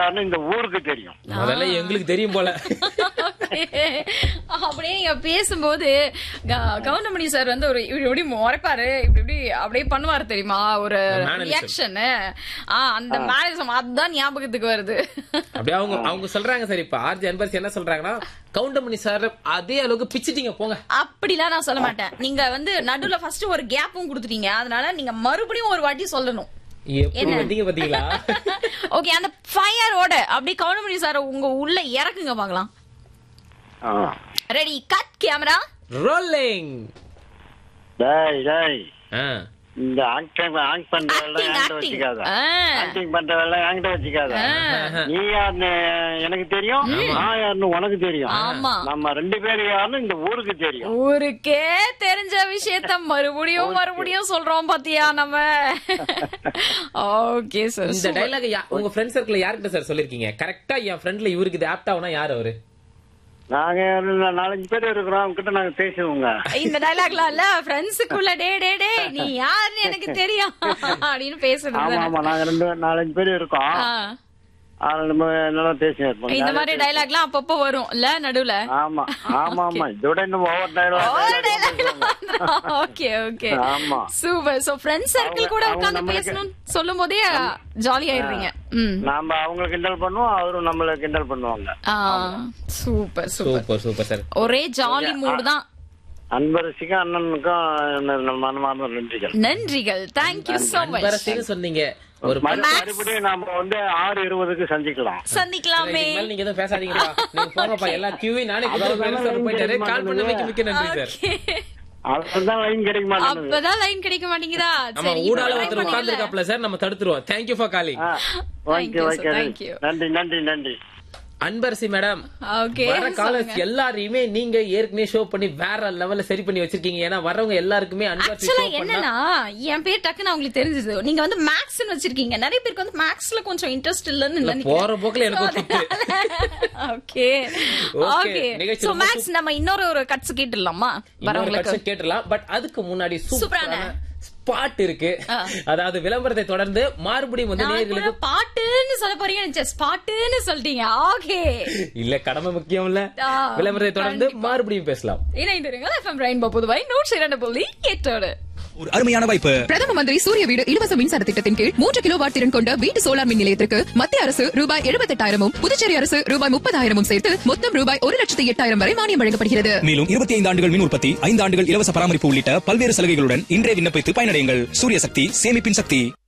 யாருன்னு இந்த ஊருக்கு தெரியும் முதல்ல எங்களுக்கு தெரியும் போல அப்படியே நீங்க பேசும்போது க- கவுண்டமணி சார் வந்து ஒரு இப்படி இப்படி முறைப்பாரு இப்படி இப்படி அப்படியே பண்ணுவாரு தெரியுமா ஒரு Mannerism. ரியாக்ஷன் அந்த மேனரிசம் அதுதான் ஞாபகத்துக்கு வருது அப்படியே அவங்க அவங்க சொல்றாங்க சார் இப்ப ஆர்ஜி அன்பரசி என்ன சொல்றாங்கன்னா கவுண்டமணி சார் அதே அளவுக்கு பிச்சிட்டீங்க போங்க அப்படிலாம் நான் சொல்ல மாட்டேன் நீங்க வந்து நடுவுல ஃபர்ஸ்ட் ஒரு கேப்பும் கொடுத்துட்டீங்க அதனால நீங்க மறுபடியும் ஒரு வாட்டி சொல்லணும் எப்படி என்ன? வந்தீங்க பாத்தீங்களா ஓகே அந்த ஃபயரோட அப்படியே கவுண்டமணி சார் உங்க உள்ள இறக்குங்க பார்க்கலாம் ஆ. ரெடி கட் கேமரா ரோலிங் டேய் டேய் இந்த ஆக்டிங் ஆக்ட் பண்ற வேலை Acting, என்கிட்ட acting. வச்சுக்காத ஆ. ஆக்டிங் பண்ற வேலை என்கிட்ட வச்சுக்காத நீ யாருன்னு எனக்கு தெரியும் நான் யாருன்னு உனக்கு தெரியும் ஆமா. நம்ம ரெண்டு பேரும் யாருன்னு இந்த ஊருக்கு தெரியும் ஊருக்கே தெரிஞ்ச விஷயத்த மறுபடியும் மறுபடியும் சொல்றோம் பாத்தியா நம்ம ஓகே சார் இந்த டைலாக் உங்க ஃப்ரெண்ட் சர்க்கிள் யார்கிட்ட சார் சொல்லிருக்கீங்க கரெக்டா என் ஃப்ரெண்ட்ல இவருக்கு இது ஆப்ட் ஆகுனா யார் அவரு நாங்க ஒரு நாலஞ்சு பேர் இருக்கிறோம் அவங்க கிட்ட நாங்க பேசுவோங்க இந்த டைலாக்லாம் இல்ல ஃப்ரெண்ட்ஸுக்குள்ள டே டே டே நீ யாருன்னு எனக்கு தெரியும் அப்படின்னு பேசுறது ஆமா தானே. ஆமா நாங்க ரெண்டு நாலஞ்சு பேர் இருக்கோம் ஆ. அதனால நம்ம நல்லா பேசினே இருப்போம் இந்த மாதிரி டைலாக்லாம் அப்பப்போ வரும் இல்ல நடுவுல ஆமா ஆமா ஆமா இதோட இன்னும் ஓவர் டைலாக் ஓகே ஓகே ஆமா. சூப்பர் சோ ஃப்ரெண்ட்ஸ் சர்க்கிள் கூட அவங்க உட்கார்ந்து நம்மளுக்கு- பேசணும் சொல்லும் போதே ஜாலி ஆயிடுறீங்க ம் நாம அவங்களை கிண்டல் பண்ணுவோம் அவரும் நம்மள கிண்டல் பண்ணுவாங்க super super super super sir jolly ஜாலி மூடு தான் அன்பரசிக்கும் அண்ணனுக்கும் நம்ம மனமார்ந்த நன்றிகள் நன்றிகள் தேங்க்யூ சோ மச் அன்பரசின்னு சொன்னீங்க ஒரு மறு- Max. மறுபடியும் நாம வந்து ஆறு இருபதுக்கு சந்திக்கலாம் சந்திக்கலாமே இதுக்கு மேல நீங்க எதுவும் பேசாதீங்கப்பா நீங்க போங்கப்பா எல்லா கியூவையும் நானே கொடுத்து போயிட்டாரு கால் பண்ண வைக்க மிக்க நன்றி சார் Okay. அதுதான் லைன் கிடைக்க மாட்டேங்குது அப்பதான் லைன் கிடைக்க மாட்டேங்குதா ஆமா சரி ஊடால இப்ப try ஒருத்தர் பண்ணீங்கல்ல? உட்கார்ந்துருக்காப்ல சார் நம்ம தடுத்துருவோம் தேங்க்யூ ஃபார் காலிங் ஆ, Thank okay you, okay sir. Thank you. நன்றி நன்றி நன்றி அன்பரசி மேடம் Okay, வர காலர்ஸ் சொல்லுங்க. எல்லாரையுமே நீங்க ஏற்கனவே ஷோ பண்ணி வேற லெவல்ல சரி பண்ணி வச்சிருக்கீங்க ஏன்னா வரவங்க எல்லாருக்குமே அன்பரசி ஆக்சுவலா ஷோ பண்ணா என்னன்னா என் பேர் டக்குன்னு அவங்களுக்கு தெரிஞ்சது நீங்க வந்து மேக்ஸ் வச்சிருக்கீங்க நிறைய பேருக்கு வந்து மேக்ஸ்ல கொஞ்சம் இன்ட்ரெஸ்ட் இல்லன்னு இல்ல, நினைக்கிறேன் போற போக்குல எனக்கு ஒரு திட்டு. ஓகே Okay, ஓகே நிகழ்ச்சி சோ ரொம்ப மேக்ஸ் நம்ம இன்னொரு ஒரு கட்ஸ் கேட்டுடலாமா இன்னொரு வரவங்களுக்கு கட்சி கேட்டுலாம் பட் அதுக்கு முன்னாடி சூப்பரான. சூப்பரான ஸ்பாட் இருக்கு அதாவது விளம்பரத்தை தொடர்ந்து மறுபடியும் வந்து நான் கூட நேயர்களுக்கு பாட்டுன்னு சொல்ல போறீங்க ஸ்பாட்டுன்னு சொல்லிட்டீங்க ஓகே இல்ல கடமை முக்கியம் இல்ல ஆ, விளம்பரத்தை தொடர்ந்து கண்டிப்பா. மறுபடியும் பேசலாம் இணைந்திருங்கள் எஃப்எம் ரெயின்போ புதுவை நூற்றி இரண்டு புள்ளி எட்டோடு ஒரு அருமையான வாய்ப்பு பிரதம மந்திரி சூரிய வீடு இலவச மின்சார திட்டத்தின் கீழ் மூன்று கிலோ வாட் திறன் கொண்ட வீட்டு சோலார் மின் நிலையத்திற்கு மத்திய அரசு ரூபாய் எழுபத்தெட்டாயிரமும் புதுச்சேரி அரசு ரூபாய் முப்பதாயிரமும் சேர்த்து மொத்தம் ரூபாய் ஒரு லட்சத்தி எட்டாயிரம் வரை மானியம் வழங்கப்படுகிறது மேலும் இருபத்தி ஐந்து ஆண்டுகள் மின் உற்பத்தி ஐந்து ஆண்டுகள் இலவச பராமரிப்பு உள்ளிட்ட பல்வேறு சலுகைகளுடன் இன்றே விண்ணப்பித்து பயனடையுங்கள் சூரிய சக்தி சேமிப்பின் சக்தி